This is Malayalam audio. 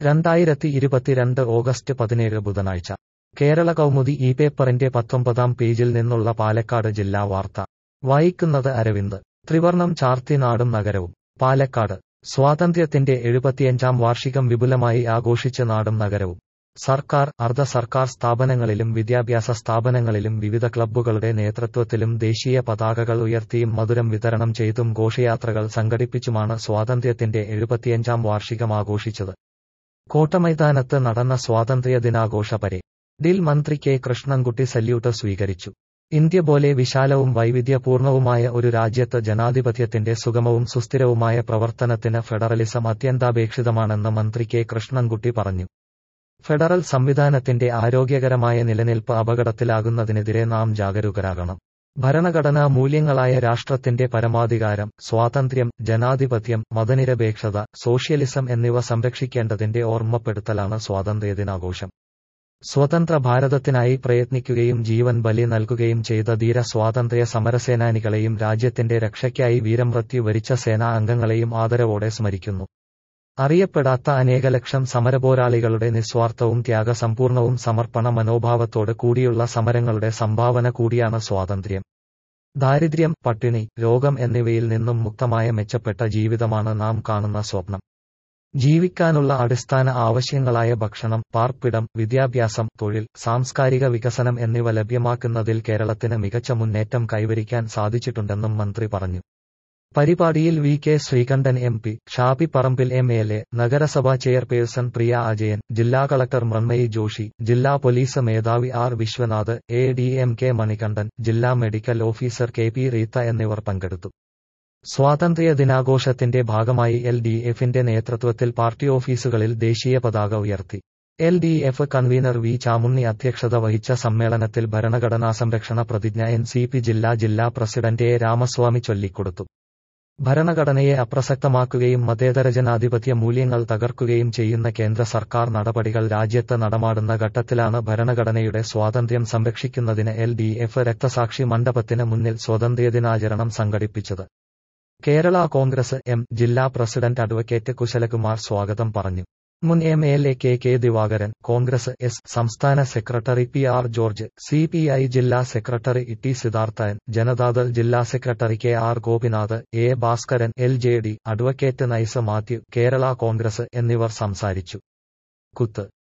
രണ്ടായിരത്തി ഇരുപത്തിരണ്ട് ഓഗസ്റ്റ് പതിനേഴ് ബുധനാഴ്ച കേരള കൗമുദി ഈ പേപ്പറിന്റെ പത്തൊമ്പതാം പേജിൽ നിന്നുള്ള പാലക്കാട് ജില്ലാ വാർത്ത വായിക്കുന്നത് അരവിന്ദ് ത്രിവർണം ചാർത്തി നാടും നഗരവും പാലക്കാട് സ്വാതന്ത്ര്യത്തിന്റെ എഴുപത്തിയഞ്ചാം വാർഷികം വിപുലമായി ആഘോഷിച്ച് നാടും നഗരവും സർക്കാർ അർദ്ധ സർക്കാർ സ്ഥാപനങ്ങളിലും വിദ്യാഭ്യാസ സ്ഥാപനങ്ങളിലും വിവിധ ക്ലബ്ബുകളുടെ നേതൃത്വത്തിലും ദേശീയ പതാകകൾ ഉയർത്തിയും മധുരം വിതരണം ചെയ്തും ഘോഷയാത്രകൾ സംഘടിപ്പിച്ചുമാണ് സ്വാതന്ത്ര്യത്തിന്റെ എഴുപത്തിയഞ്ചാം വാർഷികം ആഘോഷിച്ചത് കോട്ടമൈതാനത്ത് നടന്ന സ്വാതന്ത്ര്യ ദിനാഘോഷ പരേഡിൽ മന്ത്രി കെ കൃഷ്ണൻകുട്ടി സല്യൂട്ട് സ്വീകരിച്ചു ഇന്ത്യ പോലെ വിശാലവും വൈവിധ്യപൂർണവുമായ ഒരു രാജ്യത്ത് ജനാധിപത്യത്തിന്റെ സുഗമവും സുസ്ഥിരവുമായ പ്രവർത്തനത്തിന് ഫെഡറലിസം അത്യന്താപേക്ഷിതമാണെന്ന് മന്ത്രി കെ കൃഷ്ണൻകുട്ടി പറഞ്ഞു ഫെഡറൽ സംവിധാനത്തിന്റെ ആരോഗ്യകരമായ നിലനിൽപ്പ് അപകടത്തിലാകുന്നതിനെതിരെ നാം ജാഗരൂകരാകണം ഭരണഘടനാ മൂല്യങ്ങളായ രാഷ്ട്രത്തിന്റെ പരമാധികാരം സ്വാതന്ത്ര്യം ജനാധിപത്യം മതനിരപേക്ഷത സോഷ്യലിസം എന്നിവ സംരക്ഷിക്കേണ്ടതിന്റെ ഓർമ്മപ്പെടുത്തലാണ് സ്വാതന്ത്ര്യദിനാഘോഷം സ്വതന്ത്ര ഭാരതത്തിനായി പ്രയത്നിക്കുകയും ജീവൻ ബലി നൽകുകയും ചെയ്ത ധീര സ്വാതന്ത്ര്യ സമരസേനാനികളെയും രാജ്യത്തിന്റെ രക്ഷയ്ക്കായി വീരമൃത്യു വരിച്ച സേനാ അംഗങ്ങളെയും ആദരവോടെ സ്മരിക്കുന്നു അറിയപ്പെടാത്ത അനേകലക്ഷം സമരപോരാളികളുടെ നിസ്വാർത്ഥവും ത്യാഗസമ്പൂർണവും സമർപ്പണ മനോഭാവത്തോട് കൂടിയുള്ള സമരങ്ങളുടെ സംഭാവന കൂടിയാണ് സ്വാതന്ത്ര്യം ദാരിദ്ര്യം പട്ടിണി രോഗം എന്നിവയിൽ നിന്നും മുക്തമായ മെച്ചപ്പെട്ട ജീവിതമാണ് നാം കാണുന്ന സ്വപ്നം ജീവിക്കാനുള്ള അടിസ്ഥാന ആവശ്യങ്ങളായ ഭക്ഷണം പാർപ്പിടം വിദ്യാഭ്യാസം തൊഴിൽ സാംസ്കാരിക വികസനം എന്നിവ ലഭ്യമാക്കുന്നതിൽ കേരളത്തിന് മികച്ച മുന്നേറ്റം കൈവരിക്കാൻ സാധിച്ചിട്ടുണ്ടെന്നും മന്ത്രി പറഞ്ഞു പരിപാടിയിൽ V K Sreekandan M P Shafi Parambil M L A നഗരസഭാ ചെയർപേഴ്സൺ പ്രിയ അജയൻ ജില്ലാ കളക്ടർ മൃണ്മയി ജോഷി ജില്ലാ പോലീസ് മേധാവി R Vishwanath A D M K Manikandan ജില്ലാ medical officer K P Reetha എന്നിവർ പങ്കെടുത്തു സ്വാതന്ത്ര്യ ദിനാഘോഷത്തിന്റെ ഭാഗമായി എൽ ഡി എഫിന്റെ നേതൃത്വത്തിൽ പാർട്ടി ഓഫീസുകളിൽ ദേശീയ പതാക ഉയർത്തി L D F convener V Chamunni അധ്യക്ഷത വഹിച്ച സമ്മേളനത്തിൽ ഭരണഘടനാ സംരക്ഷണ പ്രതിജ്ഞ എൻ സി പി ജില്ലാ ജില്ലാ പ്രസിഡന്റ് എ രാമസ്വാമി ചൊല്ലിക്കൊടുത്തു ഭരണഘടനയെ അപ്രസക്തമാക്കുകയും മതേതര ജനാധിപത്യ മൂല്യങ്ങൾ തകർക്കുകയും ചെയ്യുന്ന കേന്ദ്ര സർക്കാർ നടപടികൾ രാജ്യത്ത് നടമാടുന്ന ഘട്ടത്തിലാണ് ഭരണഘടനയുടെ സ്വാതന്ത്ര്യം സംരക്ഷിക്കുന്നതിന് എൽ ഡി എഫ് രക്തസാക്ഷി മണ്ഡപത്തിന് മുന്നിൽ സ്വാതന്ത്ര്യദിനാചരണം സംഘടിപ്പിച്ചത് കേരള കോൺഗ്രസ് എം ജില്ലാ പ്രസിഡന്റ് അഡ്വക്കേറ്റ് കുശലകുമാർ സ്വാഗതം പറഞ്ഞു മുൻ M L A K K Divakaran Congress S സംസ്ഥാന secretary P R George C P I ജില്ലാ സെക്രട്ടറി ടി സിദ്ധാർത്ഥൻ ജനതാദൾ ജില്ലാ secretary K R Gopinath A Bhaskaran L J D advocate Nice Mathew Kerala Congress എന്നിവർ സംസാരിച്ചു കുത്ത്